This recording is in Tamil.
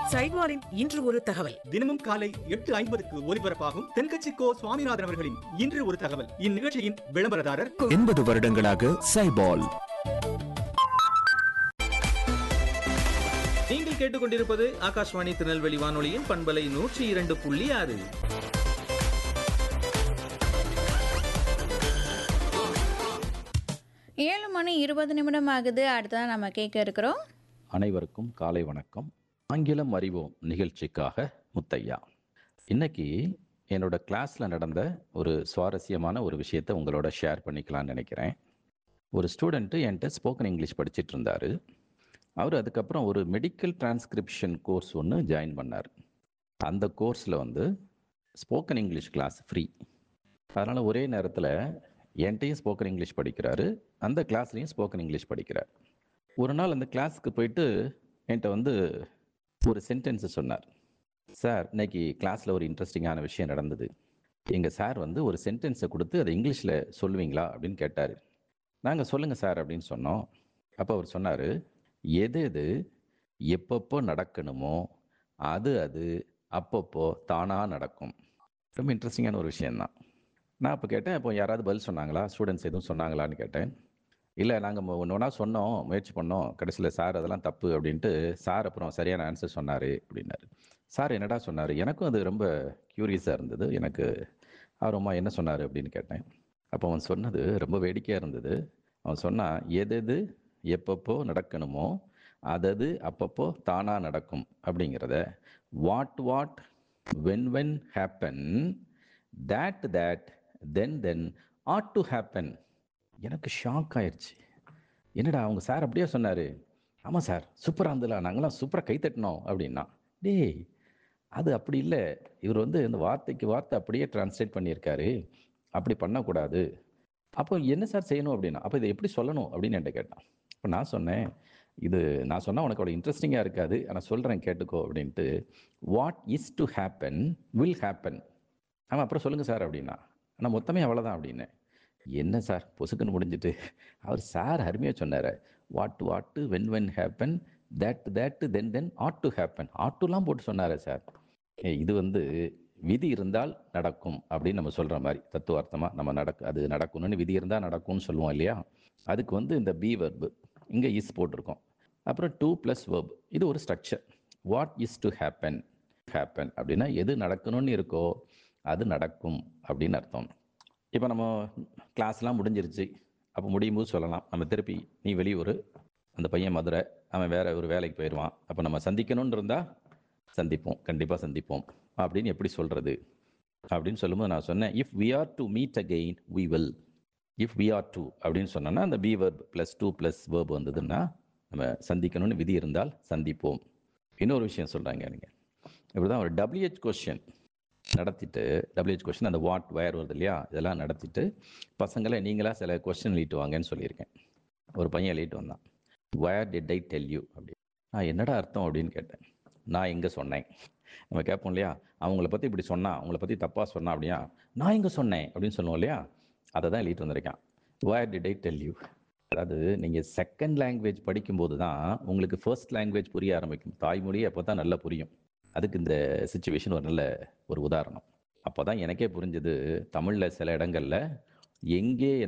சைவாலின் இன்று ஒரு தகவல் தினமும் காலை எட்டு ஐம்பதுக்கு ஒலிபரப்பாகும் தென்கட்சி கோ சுவாமிநாதன் அவர்களின் இன்று ஒரு தகவல் இந்நிகழ்ச்சியின் விளம்பரதாரர் எண்பது வருடங்களாக சைபால் நீங்கள் கேட்டுக்கொண்டிருப்பது ஆகாஷ்வாணி திருநெல்வேலி வானொலியின் பண்பலை நூற்றி இரண்டு புள்ளி ஆறு ஏழு மணி இருபது நிமிடம் ஆகுது அடுத்ததான் நம்ம கேட்க இருக்கிறோம் அனைவருக்கும் காலை வணக்கம் ஆங்கிலம் அறிவோம் நிகழ்ச்சிக்காக முத்தையா இன்னைக்கு என்னோட கிளாஸில் நடந்த ஒரு சுவாரஸ்யமான ஒரு விஷயத்தை உங்களோட ஷேர் பண்ணிக்கலாம்னு நினைக்கிறேன் ஒரு ஸ்டூடெண்ட்டு என்கிட்ட ஸ்போக்கன் இங்கிலீஷ் படிச்சிட்டு இருந்தார் அவர் அதுக்கப்புறம் ஒரு மெடிக்கல் டிரான்ஸ்கிரிப்ஷன் கோர்ஸ் ஒன்று ஜாயின் பண்ணார் அந்த கோர்ஸில் வந்து ஸ்போக்கன் இங்கிலீஷ் கிளாஸ் ஃப்ரீ அதனால் ஒரே நேரத்தில் என்கிட்டையும் ஸ்போக்கன் இங்கிலீஷ் படிக்கிறாரு அந்த கிளாஸ்லேயும் ஸ்போக்கன் இங்கிலீஷ் படிக்கிறார் ஒரு நாள் அந்த கிளாஸ்க்கு போயிட்டு என்கிட்ட வந்து ஒரு சென்டென்ஸை சொன்னார் சார் இன்னைக்கு கிளாஸில் ஒரு இன்ட்ரெஸ்டிங்கான விஷயம் நடந்தது எங்கள் சார் வந்து ஒரு சென்டென்ஸை கொடுத்து அதை இங்கிலீஷில் சொல்லுவீங்களா அப்படின்னு கேட்டார் நாங்கள் சொல்லுங்கள் சார் அப்படின்னு சொன்னோம் அப்போ அவர் சொன்னார் எது எது எப்பப்போ நடக்கணுமோ அது அது அப்பப்போ தானாக நடக்கும் ரொம்ப இன்ட்ரெஸ்டிங்கான ஒரு விஷயந்தான் நான் அப்போ கேட்டேன் இப்போ யாராவது பதில் சொன்னாங்களா ஸ்டூடெண்ட்ஸ் எதுவும் சொன்னாங்களான்னு கேட்டேன் இல்லை நாங்கள் ஒன்று ஒன்றா சொன்னோம் முயற்சி பண்ணோம் கடைசியில் சார் அதெல்லாம் தப்பு அப்படின்ட்டு சார் அப்புறம் சரியான ஆன்சர் சொன்னார் அப்படின்னாரு சார் என்னடா சொன்னார் எனக்கும் அது ரொம்ப க்யூரியஸாக இருந்தது எனக்கு அவர் அம்மா என்ன சொன்னார் அப்படின்னு கேட்டேன் அப்போ அவன் சொன்னது ரொம்ப வேடிக்கையாக இருந்தது அவன் சொன்னான் எது எது எப்பப்போ நடக்கணுமோ அதது அப்பப்போ தானாக நடக்கும் அப்படிங்கிறத what what when when happen that that then then ought to happen எனக்கு ஷாக் ஆயிடுச்சு என்னடா அவங்க சார் அப்படியே சொன்னார் ஆமாம் சார் சூப்பராக இருந்ததுல நாங்களாம் சூப்பராக கை தட்டினோம் அப்படின்னா டேய் அது அப்படி இல்லை இவர் வந்து இந்த வார்த்தைக்கு வார்த்தை அப்படியே டிரான்ஸ்லேட் பண்ணியிருக்காரு அப்படி பண்ணக்கூடாது அப்போ என்ன சார் செய்யணும் அப்படின்னா அப்போ இதை எப்படி சொல்லணும் அப்படின்னு என்கிட்ட கேட்டான் இப்போ நான் சொன்னேன் இது நான் சொன்னால் உனக்கு அவ்வளோ இன்ட்ரெஸ்டிங்காக இருக்காது ஆனால் சொல்கிறேன் கேட்டுக்கோ அப்படின்ட்டு what is to happen will happen ஆமாம் அப்புறம் சொல்லுங்கள் சார் அப்படின்னா ஆனால் மொத்தமே அவ்வளோதான் அப்படின்னேன் என்ன சார் பொசுக்குன்னு முடிஞ்சிட்டு அவர் சார் அருமையாக சொன்னார் what what when when happen that that then then ought to happen ஆட்டுலாம் போட்டு சொன்னாரே சார் ஏய், இது வந்து விதி இருந்தால் நடக்கும் அப்படின்னு நம்ம சொல்கிற மாதிரி தத்துவார்த்தமாக நம்ம நடக்கு அது நடக்கணும்னு விதி இருந்தால் நடக்கும்னு சொல்லுவோம் இல்லையா அதுக்கு வந்து இந்த பி வெர்பு இங்கே இஸ் போட்டிருக்கோம் அப்புறம் டூ ப்ளஸ் வெர்ப் இது ஒரு structure what is to happen happen அப்படின்னா எது நடக்கணும்னு இருக்கோ அது நடக்கும் அப்படின்னு அர்த்தம் இப்போ நம்ம கிளாஸ்லாம் முடிஞ்சிருச்சு அப்போ முடியும் போது சொல்லலாம் நம்ம திருப்பி நீ வெளியூர் அந்த பையன் மதுரை அவன் வேற ஒரு வேலைக்கு போயிடுவான் அப்போ நம்ம சந்திக்கணும்னு இருந்தால் சந்திப்போம் கண்டிப்பாக சந்திப்போம் அப்படின்னு எப்படி சொல்கிறது அப்படின்னு சொல்லும்போது நான் சொன்னேன் if we are to meet again we will if we are to அப்படின்னு சொன்னோன்னா அந்த be verb plus to plus verb வந்ததுன்னா நம்ம சந்திக்கணும்னு விதி இருந்தால் சந்திப்போம் இன்னொரு விஷயம் சொல்கிறாங்க நீங்கள் இப்படி தான் ஒரு டபிள்யூஹெச் கொஷின் நடத்திட்டு டபிள்யூஹெச் கொஷின் அந்த வாட் வயர் வருது இல்லையா இதெல்லாம் நடத்திட்டு பசங்களை நீங்களா சில கொஸ்டின் எழுதிட்டு வாங்கன்னு சொல்லியிருக்கேன் ஒரு பையன் எழுதிட்டு வந்தான் where did I tell you அப்படி நான் என்னடா அர்த்தம் அப்படின்னு கேட்டேன் நான் எங்கே சொன்னேன் நம்ம கேட்போம் இல்லையா அவங்கள பற்றி இப்படி சொன்னா அவங்கள பற்றி தப்பாக சொன்னா அப்படியா நான் எங்கே சொன்னேன் அப்படின்னு சொல்லுவோம் இல்லையா அதை தான் எழுதிட்டு வந்திருக்கேன் where did I tell you அதாவது நீங்கள் செகண்ட் லாங்குவேஜ் படிக்கும்போது தான் உங்களுக்கு ஃபர்ஸ்ட் லாங்குவேஜ் புரிய ஆரம்பிக்கும் தாய்மொழி அப்போ தான் நல்லா புரியும் அதுக்கு இந்த சுச்சுவேஷன் ஒரு நல்ல ஒரு உதாரணம் அப்போ தான் எனக்கே புரிஞ்சது தமிழில் சில இடங்களில் எங்கே